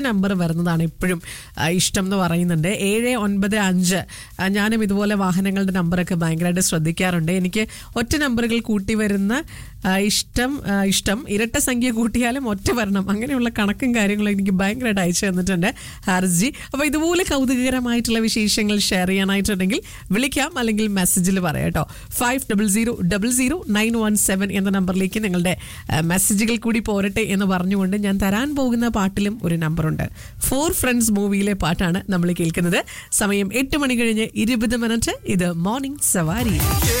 number വരുന്നതാണ് ഇപ്പോഴും ആ, ഇഷ്ടം എന്ന് പറയുന്നുണ്ട് ഏഴ് ഒൻപത് അഞ്ച് ആ, ഞാനും ഇതുപോലെ വാഹനങ്ങളുടെ നമ്പറൊക്കെ ഭയങ്കരമായിട്ട് ശ്രദ്ധിക്കാറുണ്ട് എനിക്ക് ഒറ്റ നമ്പറുകൾ കൂട്ടി വരുന്ന ആ, ഇഷ്ടം ആ, ഇഷ്ടം ഇരട്ട സംഖ്യ കൂട്ടിയാലും ഒറ്റ വരണം അങ്ങനെയുള്ള കണക്കും കാര്യങ്ങളും എനിക്ക് ഭയങ്കരമായിട്ട് അയച്ചു തന്നിട്ടുണ്ട് ഹാർജി അപ്പോൾ ഇതുപോലെ കൗതുകകരമായിട്ടുള്ള വിശേഷങ്ങൾ ഷെയർ ചെയ്യാനായിട്ടുണ്ടെങ്കിൽ വിളിക്കാം അല്ലെങ്കിൽ മെസ്സേജിൽ പറയാം കേട്ടോ five double zero double zero nine one seven എന്ന നമ്പറിലേക്ക് നിങ്ങളുടെ ആ, മെസ്സേജുകൾ കൂടി പോരട്ടെ എന്ന് പറഞ്ഞുകൊണ്ട് ഞാൻ തരാൻ പോകുന്ന പാട്ടിലും ഒരു നമ്പറുണ്ട് ഫോർ ഫ്രണ്ട്സ് മൂവിയിലെ പാട്ടാണ് നമ്മൾ കേൾക്കുന്നത് സമയം എട്ട് മണി കഴിഞ്ഞ് ഇരുപത് മിനിറ്റ് ഇത് മോർണിംഗ് സവാരി